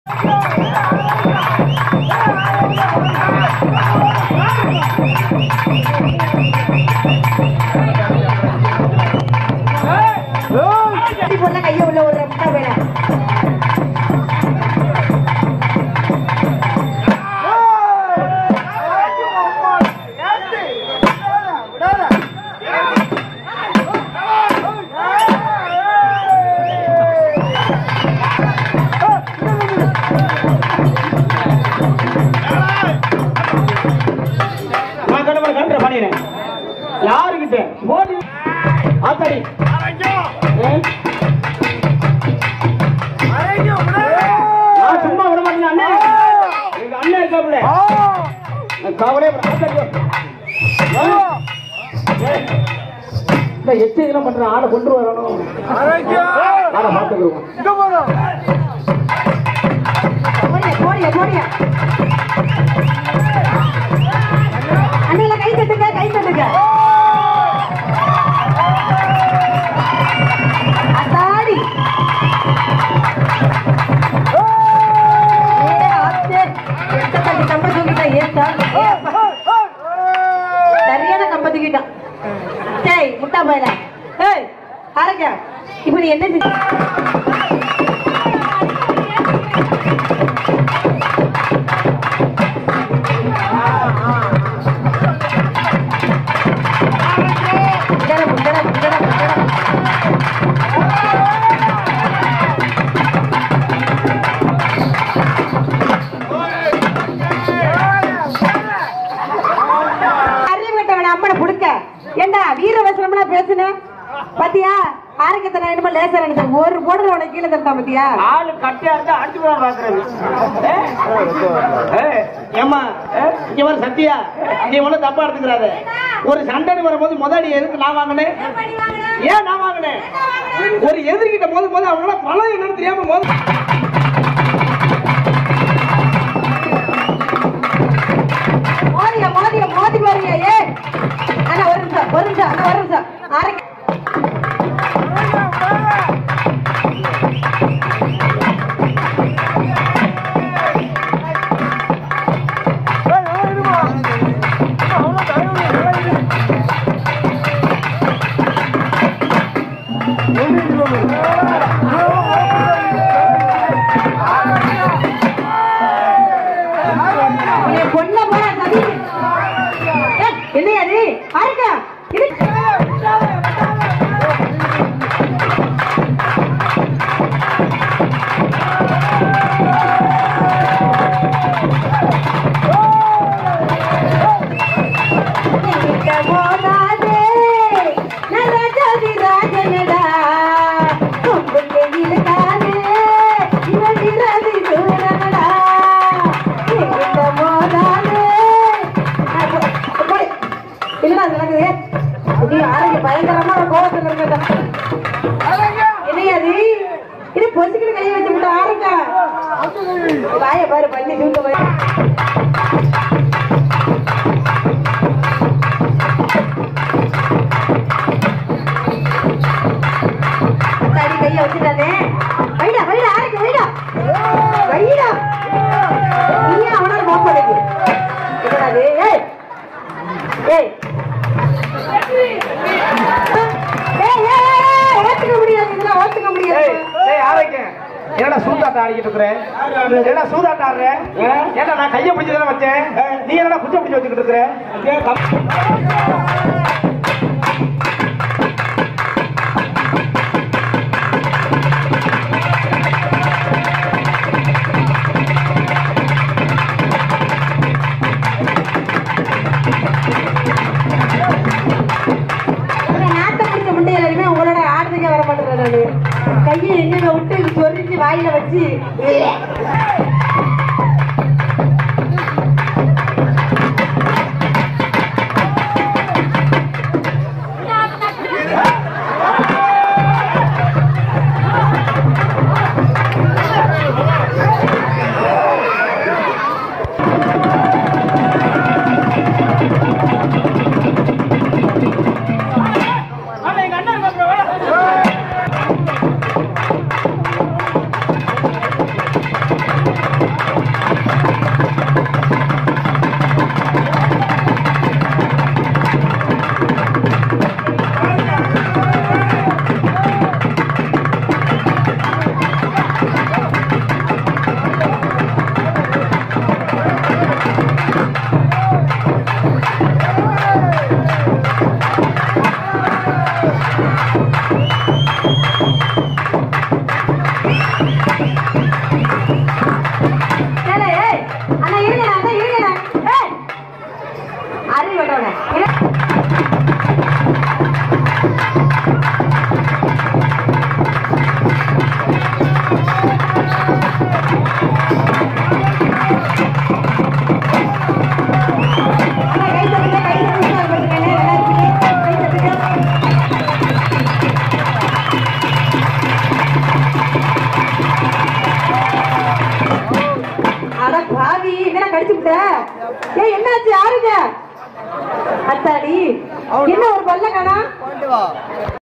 பொண்ண கைய உள்ள ஒரு முட்டை போயிட நான் கடமை கண்ட பண்ணினேன் யாருக்கிட்ட போடி ஆத்தாடி ஏ? நான் சும்மா விட மாட்டேன் அண்ணே எங்க அண்ணன் இருக்காப்புல நான் கவலையே பட- ஆத்தாடி. ஏ? இந்த எச்சு இதெல்லாம் பண்றேன் ஆளை கொண்டு வரணும் ஆளை பார்த்துக்கிறோம் போடியா போடியா போடியா அண்ணல கை தட்டுங்க கை தட்டுங்க அத்தாடி ஏ ஆத்தே எட்ட தட்டி கம்ப தூக்கிட்டான் ஏத்தா ஏ அப்பா. சரியான கம்ப தூக்கிட்டான் டேய் முட்டா போயில ஏய் ஆரங்க இப்போ நீ என்ன செஞ்ச முண்டடம் முண்டடம் முண்டடம் முண்டடம் அறிவுட்டவன அம்மனை புடுக்க ஏண்டா வீர வசனம்னா பேசுன பாத்தியா ஆரோக்கியத்தை நான் என்னமோ லேசா நினைச்சேன் ஒரு போடுற உனக்கு கீழே தட்டான் பாத்தியா ஆளு கட்டியா இருந்தா அடிச்சு போட பாக்குறது ஏமா இங்க வர சத்தியா நீ ஒண்ணும் தப்பா எடுத்துக்கிறாத ஒரு சண்டை வரும்போது முதல் எதுக்கு நான் வாங்கினேன் ஏன் நான் வாங்கினேன் ஒரு எதிர்கிட்ட போது போது அவங்கள பழம் என்னன்னு தெரியாம போது மோதிய மோதிய மோதி பாருங்க ஏ அண்ணா ஒரு நிமிஷம் ஒரு நிமிஷம் அண்ணா ஒரு நிமிஷம் ஆரோக்கிய உன்னை கொல்ல போற சதி ஏய், என்னையா நீ ஆருக்கா இது கிட்ட போதாதே நல்ல ஜோதி ராஜனடா கொம்புக்கு இழுக்காதே இவன் இறதி சூரனடா கிட்ட போதாதே இல்லடா நடக்குது இது ஆரோக்கிய பயங்கரமான கோபத்துல இருக்கா என்னையாது இது பொசுக்கிட்டு கையை வச்சு விட்டு ஆருக்கா வாய பாரு பண்ணி தூக்க போய் அத்தாடி கைய வச்சுட்டானே வைடா வைடா ஆரைக்கு வைடா வைடா நீ அவனால மோப்படைக்கு என்னடா இது ஏய் ஏய் ஏய் ஏய் ஏய் ஓட்டுக்க முடியாது இதெல்லாம் ஓட்டுக்க முடியாது என்னடா சூதாட்டம் ஆடிக்கிட்டு இருக்கிறேன் என்னடா சூதாட்டம் ஆடுற ஏன்னா நான் கையை பிடிச்சி தானே வச்சேன் நீ என்னடா குச்சை பிடிச்சி வச்சுக்கிட்டு இருக்கிற இந்த நாட்டை பிடிச்ச முண்டையில எல்லாருமே உங்களோட ஆடுறதுக்கே வர மாட்டேங்கிறாரு கையை எங்க விட்டு சொரிஞ்சு வாயில வச்சு ஆதி என்ன கடிச்சு விட்ட ஏய் என்னாச்சு யாருங்க அத்தாடி என்ன ஒரு பல்ல காணா